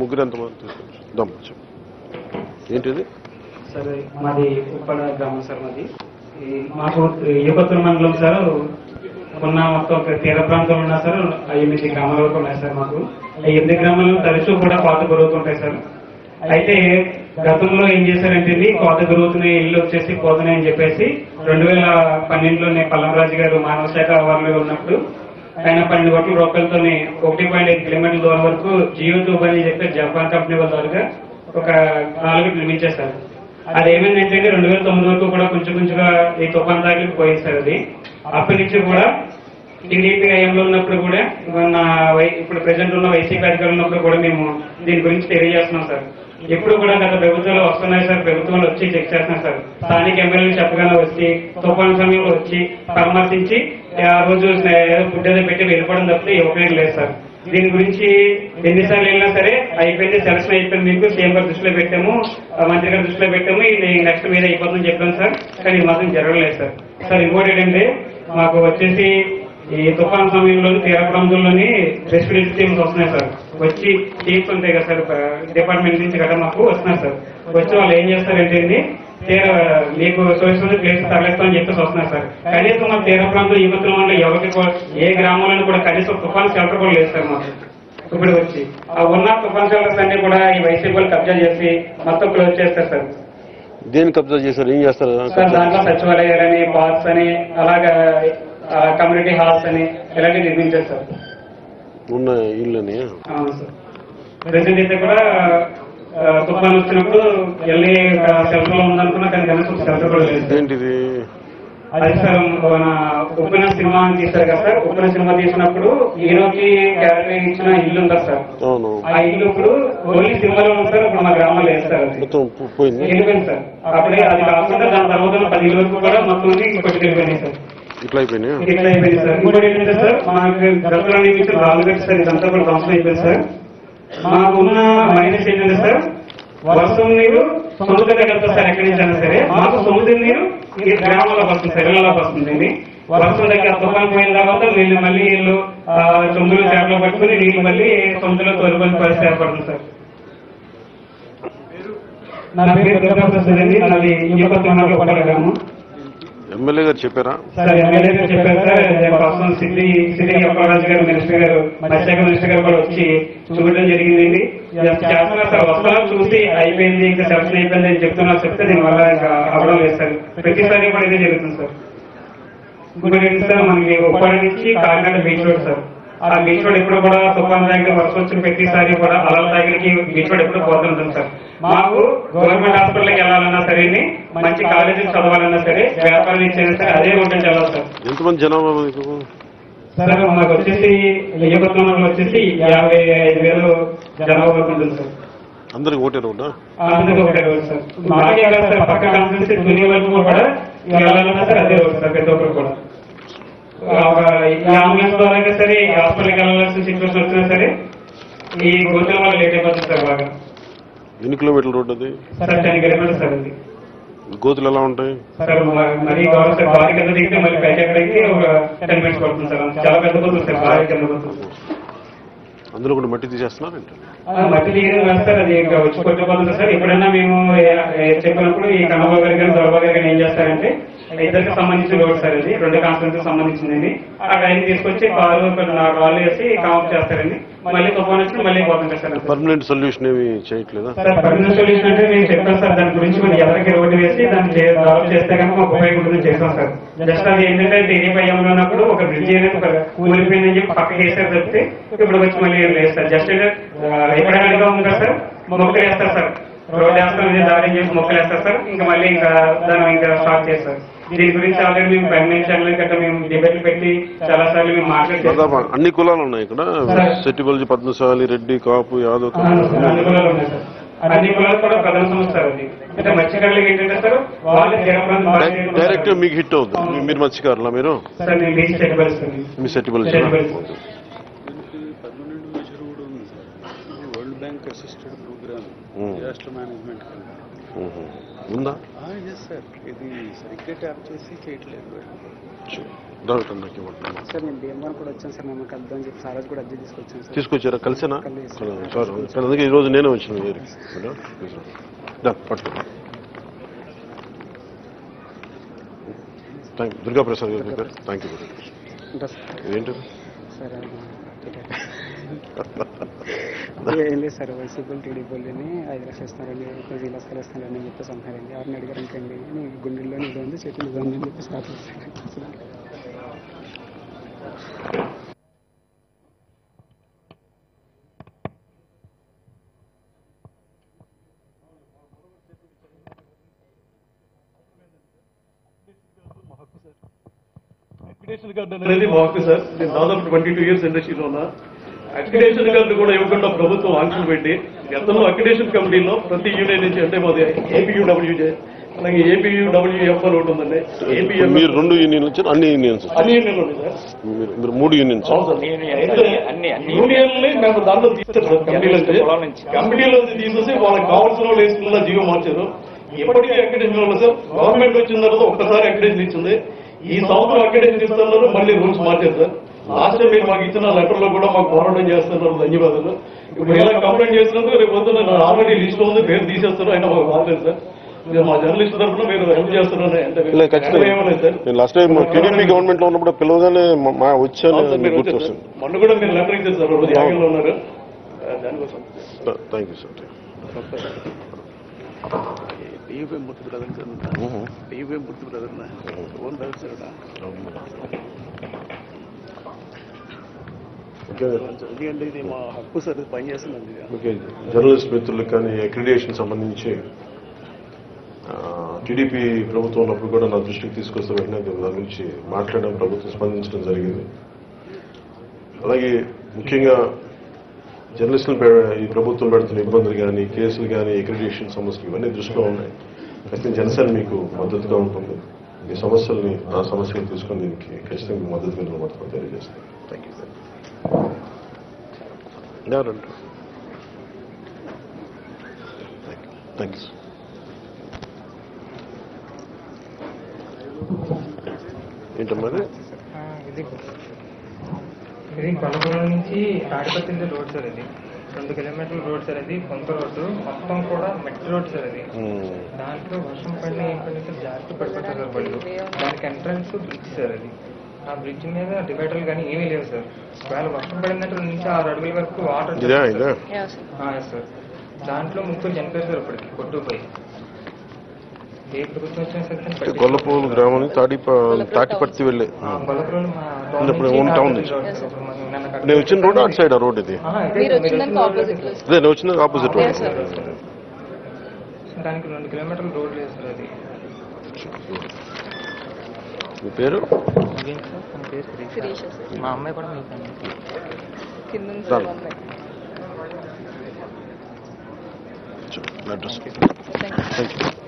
ముగ్గురు ఎంతమంది తీసుకొచ్చి దమ్మ చెప్పు ఏంటిది సరే మాది ఉప్పడ గ్రామం సార్ మాది ఈ మాకు యువతుల మండలం సార్ ఉన్న మొత్తం ఒక తీర ప్రాంతంలో ఉన్నా సార్ ఎనిమిది గ్రామాల వరకు ఉన్నాయి సార్ మాకు ఆ ఎనిమిది గ్రామాలు తరచూ కూడా కోత గురవుతుంటాయి సార్ అయితే గతంలో ఏం చేశారంటే అండి, కోత గురవుతున్నాయి ఇల్లు వచ్చేసి పోతున్నాయి అని చెప్పేసి రెండు వేల పన్నెండులోనే పల్లంరాజు గారు మానవ శాఖ వారిలో ఉన్నప్పుడు ఆయన పన్నెండు కోట్ల రూపాయలతోనే ఒకటి పాయింట్ ఐదు కిలోమీటర్ల దూరం వరకు జియో ట్యూబ్ అని చెప్పి జపాన్ కంపెనీ వాళ్ళ ద్వారా ఒక నాలుగు నిర్మించేశారు అది ఏమైందంటే రెండు వేల తొమ్మిది వరకు కూడా కొంచెం కొంచెంగా ఈ తుఫాన్ తాకిలికి పోయింది సార్ అది అప్పటి నుంచి కూడా టీడీపీ హయాంలో ఉన్నప్పుడు కూడా మన వై- ఇప్పుడు ప్రెసెంట్ ఉన్న వైసీపీ అధికారులు ఉన్నప్పుడు కూడా మేము దీని గురించి తెలియజేస్తున్నాం సార్ ఎప్పుడు కూడా గత ప్రభుత్వాలు వస్తున్నాయి సార్ ప్రభుత్వాలు వచ్చి చెక్ చేస్తున్నాం సార్ స్థానిక ఎమ్మెల్యేలు చెప్పగానే వచ్చి తుఫాన్ సమయంలో వచ్చి పరామర్శించి ఆ రోజు ఏదో ఫుడ్ ఏదో పెట్టి వెళ్ళిపోవడం తప్పితే ఉపయోగం లేదు సార్ దీని గురించి ఎన్నిసార్లు వెళ్ళినా సరే అయిపోయింది సెలక్షన్ అయిపోయింది మీకు సీఎం గారి దృష్టిలో పెట్టాము ఆ మంత్రి గారి దృష్టిలో పెట్టాము ఇది నెక్స్ట్ మీద అయిపోతుందని చెప్పాను సార్ కానీ ఇది మాత్రం జరగలేదు సార్ సార్ ఇంకోటి ఏంటంటే మాకు వచ్చేసి ఈ తుఫాన్ సమయంలో తీర ప్రాంతంలోని రెస్పిరేటరీ టీమ్స్ వస్తున్నాయి సార్ వచ్చి టీమ్స్ ఉంటాయి కదా సార్ డిపార్ట్మెంట్ నుంచి కదా మాకు వస్తున్నారు సార్ వచ్చి వాళ్ళు ఏం చేస్తారంటే అండి, తీర మీకు సోషల్ ప్లేస్ తరలిస్తామని చెప్పేసి వస్తున్నారు సార్ కనీసం మా తీర ప్రాంతం యువతుల వల్ల ఎవరికి కూడా- ఏ గ్రామంలో కూడా కనీసం తుఫాన్ షెల్టర్ కూడా లేదు సార్ మాకు ఇప్పుడు వచ్చి ఆ ఉన్న తుఫాన్ షెల్టర్స్ అన్ని కూడా ఈ వైసీపీ వాళ్ళు కబ్జా చేసి మొత్తం క్లోజ్ చేస్తారు సార్ దేని కబ్జా చేశారు ఏం చేస్తారు సార్ దాంట్లో సచివాలయాలని పార్క్స్ అని అలాగా కమ్యూనిటీ హాల్స్ అని ఇలాంటివి నిర్మించారు సార్ ఉన్న ఇల్లుని అవును సార్ ప్రెసెంట్ అయితే కూడా ఆ, తుఫాన్ వచ్చినప్పుడు వెళ్ళి షెల్టర్ లో ఉందనుకున్నా కానీ కనీసం షెల్టర్ కూడా లేదు సార్. ఏంటిది అది సార్ మన ఉప్పిన సినిమా అని తీశారు కదా సార్ ఉప్పిన సినిమా తీసినప్పుడు హీరోకి క్యారెక్టర్ ఇచ్చిన ఇల్లు ఉంటుంది సార్ అవును ఆ ఇల్లు ఇప్పుడు ఓన్లీ సినిమాలో ఉంది సార్ ఇప్పుడు మా గ్రామంలో లేదు సార్ అది మొత్తం పో- పోయింది వెళ్ళిపోయింది సార్ అప్పుడే అది కాకుండా దాని తర్వాత ఉన్న పది వరకు కూడా మొత్తం కొట్టుకెళ్ళిపోయినాయి సార్ ఇట్లా అయిపోయినాయి ఇట్లా అయిపోయింది సార్ ఇంకోటి ఏంటంటే సార్ మాకు గతంలో నియమించిన రాళ్ళగట్టి సార్ ఇదంతా కూడా ధ్వంసం అయిపోయింది సార్ మాకు ఉన్న మైనస్ ఏంటంటే సార్ వర్షం నీరు సముద్ర దగ్గర సార్ ఎక్కడి నుంచి అయినా సరే మాకు సముద్ర నీరు ఈ గ్రామంలోకి వస్తుంది సార్ ఇళ్లలోకి వస్తుంది వర్షం దగ్గర తుఫాన్ పోయిన తర్వాత వీళ్ళు మళ్ళీ వీళ్ళు ఆ, చెంబులు చేపలు పట్టుకుని నీళ్ళు మళ్ళీ సముద్రంలో తోలిపోయిన పరిస్థితి ఏర్పడుతుంది సార్ నా పేరు దుర్గా ప్రసాద్ అండి నాది ఇంజపత్రి పడగలము ఎమ్మెల్యే గారు చెప్పారా సార్ ఎమ్మెల్యే గారు చెప్పారు సార్ రేపు వస్తాం సిద్ధి సిద్ధి అప్పలరాజు గారు మినిస్టర్ గారు మత్స్యశాఖ మినిస్టర్ గారు కూడా వచ్చి చూడడం జరిగిందండి చేస్తున్నారు సార్ వస్తున్నారు చూసి అయిపోయింది ఇంకా సెలక్షన్ అయిపోయింది అని చెప్తున్నారు చెప్తే దీనివల్ల ఇంకా అవ్వడం లేదు సార్ ప్రతిసారి కూడా ఇదే జరుగుతుంది సార్ ఇంకోటి ఏంటి సార్ మనకి ఉప్పాడ నుంచి కాకినాడ బీచ్ రోడ్ సార్ ఆ బీచ్ రోడ్ ఎప్పుడు కూడా తుఫాన్ దగ్గర వర్షం వచ్చిన ప్రతిసారి కూడా అలల దగ్గరికి బీచ్ రోడ్ ఎప్పుడు పోతుంటుంది సార్ మాకు గవర్నమెంట్ హాస్పిటల్కి వెళ్ళాలన్నా సరే మంచి కాలేజీకి చదవాలన్నా సరే వ్యాపారం ఇచ్చైనా సరే అదే రోడ్డు నుంచి వెళ్ళాలి సార్ ఎంతమంది జనాభా మీకు సార్ మాకు వచ్చేసి వెయ్యి వచ్చేసి యాభై ఐదు వేలు జనాభా వరకు ఉంటుంది సార్ అందరికి ఓటే రోడ్డా అందుకు ఒకటే రోడ్ సార్ మాకే కాదు సార్ పక్క కాన్ఫరెన్స్ దునియా వరకు కూడా వెళ్ళాలన్నా సరే అదే రోడ్ సార్ ప్రతి ఒక్కరు కూడా ఒక ఈ అంబులెన్స్ ద్వారా అయినా సరే ఈ హాస్పిటల్కి వెళ్ళాల్సిన సిచ్యువేషన్ వచ్చినా సరే ఈ గోతుల వల్ల లేట్ అయిపోతుంది సార్ బాగా ఎన్ని కిలోమీటర్ల రోడ్ అది సార్ టెన్ కిలోమీటర్స్ సార్ అది గోతులు ఎలా ఉంటాయి సార్ మ- మరీ గౌరవ సార్ బాగా కింద దిగితే మళ్ళీ పైకి ఎక్కడికి ఒక టెన్ మినిట్స్ పడుతుంది సార్ చాలా పెద్ద పోతుంది సార్ బాగా కింద పోతుంది అందులో కూడా మట్టి తీసేస్తున్నారు ఏంటి ఆ, మట్టి దిగిన వేస్తారు అది ఇంకా వచ్చి కొట్టుకుపోతుంది సార్ ఎప్పుడైనా మేము ఏ- ఏ చెప్పినప్పుడు ఈ కన్నబాబు గారు కానీ దొరబాబు గారు కానీ ఏం చేస్తారంటే ఇద్దరికి సంబంధించిన రోడ్ సార్ ఇది రెండు కాన్ఫరెన్స్ సంబంధించింది ఆ ఆయన తీసుకొచ్చి కారు కొన్ని నాలుగు రాళ్ళు వేసి కామప్ చేస్తారండి మళ్ళీ తుఫాన్ వచ్చి మళ్ళీ పోతుంది సార్ అంతే. పర్మనెంట్ సొల్యూషన్ ఏమి చేయట్లేదా సార్ పర్మనెంట్ సొల్యూషన్ అంటే నేను చెప్పాను సార్ దాని గురించి మనం ఎవరికి రోడ్డు వేసి దాన్ని చే- డెవలప్ చేస్తే కనుక మాకు ఉపయోగం ఉంటుందని చేస్తాం సార్ జస్ట్ అది ఏంటంటే టీడీపీ అయ్యంలో ఉన్నప్పుడు ఒక బ్రిడ్జ్ అనేది ఒక కూలిపోయిందని చెప్పి పక్కకి వేసారు తప్పితే ఇప్పుడు వచ్చి మళ్ళీ ఏం లేదు సార్ జస్ట్ ఎప్పుడైనా ఉంది కదా సార్ మొక్కలు వేస్తారు సార్ రోడ్డు వేస్తాం ఇది దాడి చేసి మొక్కలు వేస్తారు సార్ ఇంకా మళ్ళీ ఇంకా దాన్ని ఇంకా స్టార్ట్ చేస్తారు దీని గురించి ఆల్రెడీ మేము ప్రెగ్నెంట్ ఛానల్ గట్రా మేము డిబేట్లు పెట్టి చాలా సార్లు మేము మాట్లాడి దాదాపు అన్ని కులాలు ఉన్నాయి ఇక్కడ సరే. సెట్టిబల్జీ పద్మశాలి రెడ్డి కాపు యాదవ్ అవును సార్, అన్ని కులాలు ఉన్నాయి సార్ అన్ని కులాలు కూడా ప్రధాన సంస్థ సార్ అది అంటే మత్స్యకారులకి ఏంటంటే సార్ వాళ్ళు తీరప్రాంత భాష డైరెక్ట్ మీకు హిట్ అవుతుంది మీరు మత్స్యకారులా మీరు సార్ నేను బీచ్ చెట్టుబడుతుంది మీ సెట్టిబల్జీ సెట్టిబల్జీ. దీనికి పర్మనెంట్ మెజర్ కూడా ఉంది sir world bank assisted programme Hmm. Disaster management కింద ఉందా ఎస్ సార్ ఇది సరిగ్గా ట్యాప్ చేసి చేయట్లేదు వాళ్ళు. దొరకటం నాకు ఇవ్వండి సార్ నేను భీమవరం కూడా వచ్చాను సార్ మేము కలుద్దాం అని చెప్పి సార్ కూడా అద్దె తీసుకొచ్చాను సార్ తీసుకొచ్చారా కలిసేనా కలిసి. సార్ కానీ అందుకే ఈరోజు నేనే వచ్చిన మీ దగ్గరికి. మేడం, కూర్చో. దా, పట్టుకో థ్యాంక్ దుర్గా ప్రసాద్ గారు మీ పేరు థ్యాంక్ యూ వెరీ మచ్ ఉంటా సార్ ఏంటిది సార్ అది ఏం లేదు సార్ వైసీపీ టీడీపీ వాళ్ళని ఐదు లక్షలు ఇస్తున్నారండి పది లక్షలు ఇస్తున్నారండి అని చెప్పేసి అంటున్నారండి ఎవరిని అడిగారు ఇంకండి నీ గుండెల్లో ఇది ఉంది చేతులు ఇది ఉంది అని చెప్పేసి ఆపేస్తారు అక్రిడేషన్ కార్డు అనేది మా హక్కు సార్ నేను దాదాపు ట్వంటీ టూ ఇయర్స్ ఇండస్ట్రీలో ఉన్నా అక్రిడేషన్ కార్డు కూడా ఇవ్వకుండా ప్రభుత్వం ఆంక్షలు పెట్టి గతంలో అక్రిడేషన్ కమిటీలో ప్రతి యూనియన్ నుంచి అంటే మాది ఏపీయూడబ్ల్యూజే అలాగే ఏపీయూడబ్ల్యూఎఫ్ అని ఒకటి ఉందండి ఏపీఎం మీరు రెండు యూనియన్లు వచ్చారు అన్ని యూనియన్స్ అన్ని యూనియన్లు ఉన్నాయి సార్ మీరు మీరు మూడు యూనియన్స్ అవును సార్ యూనియన్లే మేము దాంట్లో తీస్తారు సార్ కంపెనీలో కంపెనీలో తీసేసి వాళ్ళకి కావాల్సిన వాళ్ళు వేసుకున్న జీవో మార్చారు ఎప్పటికీ అక్రిడేషన్ వాళ్ళు సార్ గవర్నమెంట్ వచ్చిన తర్వాత ఒక్కసారి అక్రిడేషన్ ఇచ్చింది ఈ సంవత్సరం అక్రిడేషన్ ఇస్తున్నారు మళ్ళీ రూల్స్ మార్చారు సార్ లాస్ట్ టైం మీరు మాకు ఇచ్చిన లెటర్ లో కూడా మాకు పోరాటం చేస్తున్నారు ధన్యవాదాలు ఇప్పుడు ఇలా కంప్లైంట్ చేసినందుకు రేపు పొద్దున్న నా ఆల్రెడీ లిస్ట్ ఉంది పేరు తీసేస్తారు అయినా మాకు బాగలేదు సార్ మీరు మా జర్నలిస్ట్ తరఫున మీరు హెల్ప్ చేస్తున్నారు అంటే ఇలా ఖచ్చితంగా ఏమలేదు సార్ నేను లాస్ట్ టైం టీడీపీ గవర్నమెంట్ లో ఉన్నప్పుడు పిలవగానే మా- మా వచ్చాను అవును సార్, మీరు గుర్తు వచ్చారు వస్తుంది సార్. మొన్న కూడా మీరు లెటర్ ఇచ్చారు సార్ రోజు యాగంలో ఉన్నారు ఆ, దానికోసం thank you sir TV Muthu brother TV Muthu brother own brother sir okay ఎందుకంటే ఇది మా హక్కు సార్ ఇది పని చేస్తుందండి ఇది. ఓకే జర్నలిస్ట్ మిత్రులకు కానీ అక్రిడేషన్ సంబంధించి టీడీపీ ప్రభుత్వం ఉన్నప్పుడు కూడా నా దృష్టికి తీసుకొస్తే వెంటనే దాని గురించి మాట్లాడడం ప్రభుత్వం స్పందించడం జరిగింది అలాగే ముఖ్యంగా జర్నలిస్టులు పె- ఈ ప్రభుత్వం పెడుతున్న ఇబ్బందులు కానీ కేసులు కానీ అక్రిడేషన్ సమస్యలు ఇవన్నీ దృష్టిలో ఉన్నాయి ఖచ్చితంగా జనసేన మీకు మద్దతుగా ఉంటుంది మీ సమస్యల్ని నా సమస్యలు తీసుకొని దీనికి ఖచ్చితంగా మీకు మద్దతుగా నిలబడతాను తెలియజేస్తాను థ్యాంక్ యూ థ్యాంక్ యూ ఏంటమ్మా అది? ఇది ఇది కొలగూడెం నుంచి తాడిపత్రి రోడ్ సార్ ఇది రెండు కిలోమీటర్ల రోడ్ సార్ అది కొంత రోడ్డు మొత్తం కూడా మట్టి రోడ్ సార్ అది మ్మ్. దాంట్లో వర్షం పడిన ఏం పడిన సార్ జాగ్రత్త పడిపోతారు సార్ బళ్ళు దానికి ఎంట్రన్స్ బ్రిడ్జ్ సార్ అది ఆ బ్రిడ్జ్ మీద డివైడర్లు కానీ ఏమీ లేవు సార్ ఒకవేళ వర్షం పడినట్టు రెండు నుంచి ఆరు అడుగుల వరకు వాటర్ ఇదా ఇదా సార్ దాంట్లో ముగ్గురు చనిపోయారు సార్ ఇప్పటికి కొట్టుకుపోయి ఏ ప్రభుత్వం వచ్చినా సరే దాన్ని అంటే పట్టించుకోరు. గొల్లపూలు గ్రామం నుంచి తాడిప తాటిపర్తి వెళ్ళే ఆ, గొల్లపురం మా టౌన్ ఇప్పుడు నుంచి ఓన్ టౌన్ తాడిపత్రి నుంచి. Road sir. ఇప్పుడు మనం నిన్న కట్ట- నేను వచ్చిన రోడ్ అటు సైడ్ ఆ రోడ్ ఇది ఆహా, ఇదే మీరు సార్, వచ్చిందానికి వచ్చిన ఆపోజిట్ లో రోడ్ అదే నేను వచ్చిన ఆపోజిట్ రోడ్ దానికి రెండు కిలోమీటర్ల రోడ్ లేదు సార్ అది మీ పేరు శిరీష సార్ మా అమ్మాయి కూడా మీకు కింద ఉంది చాలు. సార్ అమ్మాయి address thank you thank you